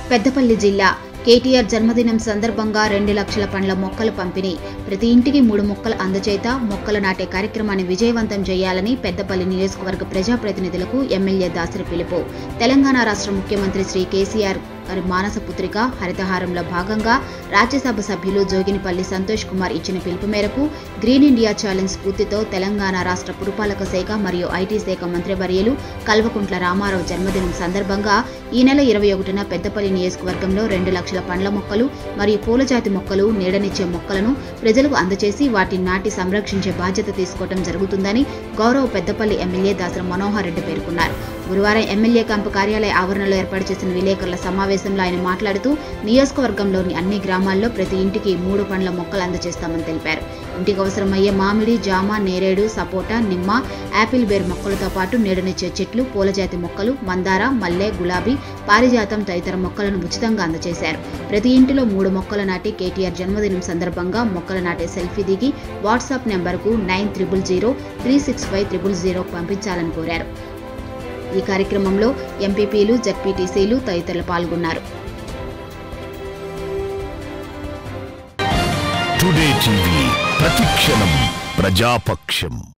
పెద్దపల్లి జిల్లా కేటీఆర్ జన్మదినం సందర్భంగా రెండు లక్షల పండ్ల మొక్కలు పంపిణీ ప్రతి ఇంటికి మూడు మొక్కలు అందచేత మొక్కలు నాటే కార్యక్రమాన్ని విజయవంతం చేయాలని పెద్దపల్లి నియోజకవర్గ ప్రజాప్రతినిధులకు ఎమ్మెల్యే దాసరి పిలుపు తెలంగాణ రాష్ట్ర ముఖ్యమంత్రి శ్రీ కేసీఆర్ గారి మానస పుత్రిక హరితహారంలో భాగంగా రాజ్యసభ సభ్యులు జోగినిపల్లి సంతోష్ కుమార్ ఇచ్చిన పిలుపు మేరకు గ్రీన్ ఇండియా ఛాలెంజ్ స్ఫూర్తితో తెలంగాణ రాష్ట్ర పురపాలక శాఖ మరియు ఐటీ శాఖ మంత్రివర్యులు కల్వకుంట్ల రామారావు జన్మదినం సందర్భంగా ఈ నెల ఇరవై ఒకటిన పెద్దపల్లి నియోజకవర్గంలో రెండు లక్షల పండ్ల మొక్కలు మరియు పూలజాతి మొక్కలు నీడనిచ్చే మొక్కలను ప్రజలకు అందజేసి వాటిని నాటి సంరక్షించే బాధ్యత తీసుకోవడం జరుగుతుందని గౌరవ పెద్దపల్లి ఎమ్మెల్యే దాసరి మనోహర్ రెడ్డి పేర్కొన్నారు గురువారం ఎమ్మెల్యే క్యాంపు కార్యాలయ ఆవరణలో ఏర్పాటు చేసిన విలేకరుల సమావేశంలో ఆయన మాట్లాడుతూ నియోజకవర్గంలోని అన్ని గ్రామాల్లో ప్రతి ఇంటికి మూడు పండ్ల మొక్కలు అందజేస్తామని తెలిపారు ఇంటికి అవసరమయ్యే మామిడి జామ నేరేడు సపోటా నిమ్మ యాపిల్ బేర్ మొక్కలతో పాటు నీడనిచ్చే చెట్లు పూలజాతి మొక్కలు మందార మల్లె గులాబీ పారిజాతం తదితర మొక్కలను ఉచితంగా అందజేశారు ప్రతి ఇంటిలో మూడు మొక్కలు నాటి కేటీఆర్ జన్మదినం సందర్భంగా మొక్కలు నాటే సెల్ఫీ దిగి వాట్సాప్ నెంబర్కు nine triple zero three six five triple zero పంపించాలని కోరారు ఈ కార్యక్రమంలో ఎంపీపీలు జడ్పీటీసీలు తదితరులు పాల్గొన్నారు టుడే టీవీ ప్రతిక్షణం ప్రజాపక్షం